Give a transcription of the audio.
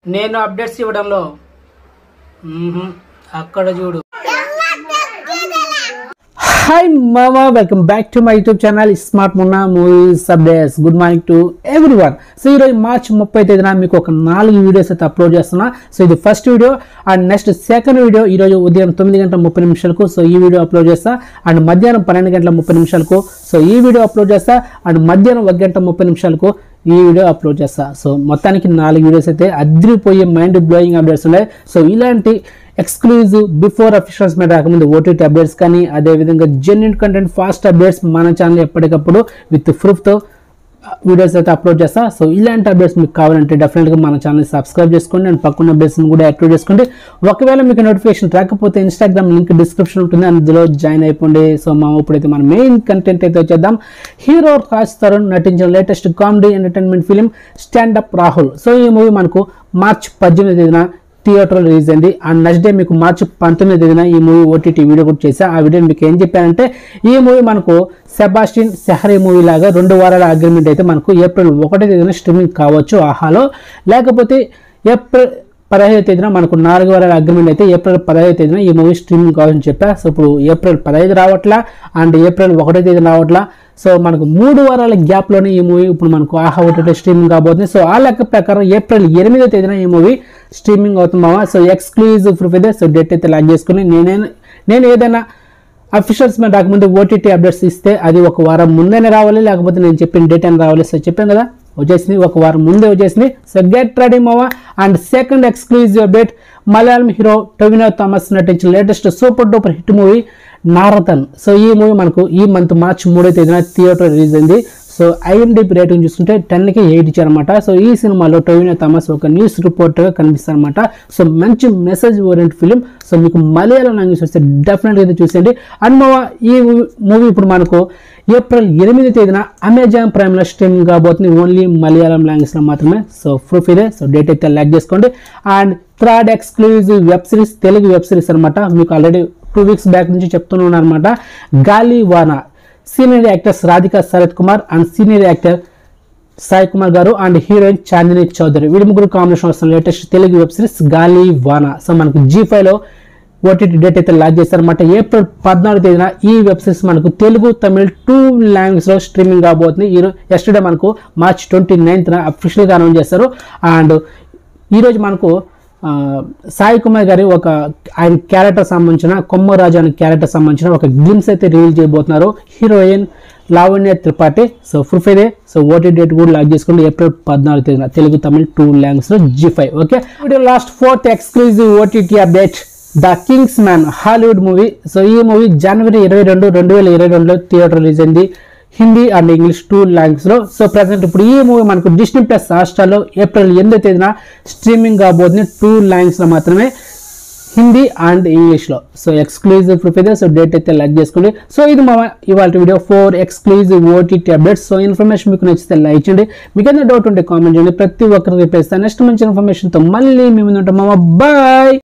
నేను అప్డేట్స్ ఇవ్వడంలో మ్మ్హ్మ్. అక్కడ చూడు హాయ్ మామా welcome back to my YouTube channel smart Munna movies updates good morning to everyone so ఈరోజు మార్చ్ ముప్పై తేదీన మీకు ఒక నాలుగు వీడియోస్ అయితే అప్లోడ్ చేస్తున్నా సో ఇది first video and next second video ఈరోజు ఉదయం తొమ్మిది గంటల ముప్పై నిమిషాలకు సో ఈ వీడియో అప్లోడ్ చేస్తా అండ్ మధ్యాహ్నం పన్నెండు గంటల ముప్పై నిమిషాలకు సో ఈ వీడియో అప్లోడ్ చేస్తా అండ్ మధ్యాహ్నం ఒక గంట ముప్పై నిమిషాలకు ఈ వీడియో అప్లోడ్ చేస్తా సో మొత్తానికి నాలుగు వీడియోస్ అయితే అదిరిపోయే మైండ్ బ్లోయింగ్ అప్డేట్స్ ఉన్నాయి సో ఇలాంటి ఎక్స్క్లూజివ్ బిఫోర్ అఫీషియల్స్ మీద రాకముందు ఓటీటీ అప్డేట్స్ కానీ అదేవిధంగా జెన్యున్ కంటెంట్ ఫాస్ట్ అప్డేట్స్ మన ఛానల్ ఎప్పటికప్పుడు విత్ ప్రూఫ్తో వీడియోస్ అయితే అప్లోడ్ చేస్తా సో ఇలాంటి అప్డేట్స్ మీకు కావాలంటే డెఫినెట్గా మన ఛానల్ సబ్స్క్రైబ్ చేసుకోండి అండ్ పక్కన అప్డేట్స్ని కూడా యాక్టివ్ చేసుకోండి ఒకవేళ మీకు నోటిఫికేషన్ రాకపోతే ఇన్స్టాగ్రామ్ లింక్ డిస్క్రిప్షన్ ఉంటుంది అందులో జాయిన్ అయిపోండి సో మా ఇప్పుడైతే మన మెయిన్ కంటెంట్ అయితే వచ్చేద్దాం హీరో రాజ్ తరుణ్ నటించిన latest comedy entertainment film standup Rahul so ఈ మూవీ మనకు మార్చ్ పద్దెనిమిది తేదీన థియేటర్ రిలీజ్ అయింది అండ్ నెక్స్ట్ డే మీకు మార్చి పంతొమ్మిది తేదీన ఈ మూవీ ఓటీటీ వీడియో కూడా చేశా ఆ వీడియో మీకు ఏం చెప్పానంటే ఈ మూవీ మనకు సెబాస్టిన్ సెహరీ మూవీ లాగా రెండు వారాల అగ్రిమెంట్ అయితే మనకు ఏప్రిల్ ఒకటో తేదీన స్ట్రీమింగ్ కావచ్చు ఆహాలో లేకపోతే ఏప్రిల్ పదహైదు తేదీన మనకు నాలుగు వారాల అగ్రిమెంట్ అయితే ఏప్రిల్ పదహైదు తేదీన ఈ మూవీ స్ట్రీమింగ్ కావాలని చెప్పా సో ఇప్పుడు ఏప్రిల్ పదహైదు రావట్లా అండ్ ఏప్రిల్ ఒకటో తేదీన రావట్లా సో మనకు మూడు వారాల గ్యాప్లోనే ఈ మూవీ ఇప్పుడు మనకు ఆహా ఒకటి స్ట్రీమింగ్ కాబోతుంది సో ఆ లెక్క ప్రకారం ఏప్రిల్ ఎనిమిదో తేదీన ఈ మూవీ స్ట్రీమింగ్ అవుతుందామా సో ఎక్స్క్లూజివ్ ప్రూఫ్ అయితే సో డేట్ అయితే లాక్ చేసుకుని నేనే నేను ఏదైనా అఫీషియల్స్ మీద రాకముందు ఓటీటీ అప్డేట్స్ ఇస్తే అది ఒక వారం ముందేనే రావాలి లేకపోతే నేను చెప్పిన డేట్ అని రావాలి సో చెప్పాను కదా వచ్చేసింది ఒక వారం ముందే వచ్చేసింది సో గెట్ రెడీ మావా and second exclusive update Malayalam hero Tovino Thomas నటించిన latest super duper hit movie Naradan so ఈ మూవీ మనకు ఈ మంత్ మార్చ్ మూడో తేదీన థియేటర్ రిలీజ్ అయింది సో ఐఎండిపి రేటింగ్ చూసుకుంటే టెన్కి ఎయిట్ ఇచ్చారనమాట సో ఈ సినిమాలో టొవినో థామస్ ఒక న్యూస్ రిపోర్టర్గా కనిపిస్తారనమాట సో మంచి మెసేజ్ ఓరియంట్ ఫిలిం సో మీకు మలయాళం లాంగ్వేజ్ వస్తే డెఫినెట్గా అయితే చూసేయండి అండ్ మా ఈ మూవీ ఇప్పుడు మనకు ఏప్రిల్ ఎనిమిది తేదీన అమెజాన్ ప్రైమ్లో స్ట్రీమింగ్ కాబోతుంది ఓన్లీ మలయాళం లాంగ్వేజ్లో మాత్రమే సో ప్రూఫ్ ఇదే సో డేట్ అయితే లైక్ చేసుకోండి and third exclusive web series Telugu web series అనమాట మీకు ఆల్రెడీ టూ వీక్స్ బ్యాక్ నుంచి చెప్తున్నాను అనమాట Gaali Vaana senior actors Radhika Sarath Kumar and senior actor Sai Kumar గారు అండ్ హీరోయిన్ చాందిని చౌదరి వీడి ముగ్గురు కాంబినేషన్ వస్తున్న లేటెస్ట్ తెలుగు వెబ్ సిరీస్ గాలి వానా సో మనకు జీ లో ఓటీటీ డేట్ అయితే లాంచ్ చేస్తారనమాట ఏప్రిల్ పద్నాలుగు తేదీన ఈ వెబ్ సిరీస్ మనకు తెలుగు తమిళ్ టూ లాంగ్వేజ్లో స్ట్రీమింగ్ కాబోతుంది ఈ ఎస్టర్డే మనకు మార్చ్ ట్వంటీ నైన్త్న అఫీషియల్గా అనౌన్స్ చేస్తారు అండ్ ఈరోజు మనకు ఆ, సాయి కుమార్ గారి ఒక ఆయన క్యారెక్టర్ సంబంధించిన కొమ్మరాజు అనే క్యారెక్టర్ సంబంధించిన ఒక గ్లిమ్స్ అయితే రివీల్ చేయబోతున్నారు heroine Lavanya Tripathi so proof ఇదే సో ఓటీ డేట్ కూడా లాక్ చేసుకోండి ఏప్రిల్ పద్నాలుగు తేదీన తెలుగు తమిళ్ టూ లాంగ్వేజ్లో Zee five okay video last fourth exclusive OTT update the king's man Hollywood movie so ఈ మూవీ జనవరి ఇరవై రెండు రెండు వేల ఇరవై రెండులో థియేటర్ రిలీజ్ అయింది హిందీ అండ్ ఇంగ్లీష్ టూ లాంగ్వేజ్లో సో ప్రజెంట్ ఇప్పుడు ఈ మూవీ మనకు డిస్నీ ప్లస్ హాట్స్టార్లో ఏప్రిల్ ఎనిమిదో తేదీన స్ట్రీమింగ్ కాబోతుంది టూ లాంగ్వేజ్లో మాత్రమే హిందీ అండ్ ఇంగ్లీష్లో సో ఎక్స్క్లూజివ్ ప్రూఫ్ అయితే సో డేట్ అయితే లైక్ చేసుకోండి సో ఇది మా ఇవాళ video four exclusive OTT updates so information మీకు నచ్చితే లైక్ చేయండి మీకు ఏదైనా డౌట్ ఉంటే కామెంట్ చేయండి ప్రతి ఒక్కరికి రిప్లై ఇస్తాను నెక్స్ట్ మంచి ఇన్ఫర్మేషన్తో మళ్ళీ మీ ముందు ఉంటాం మామ బాయ్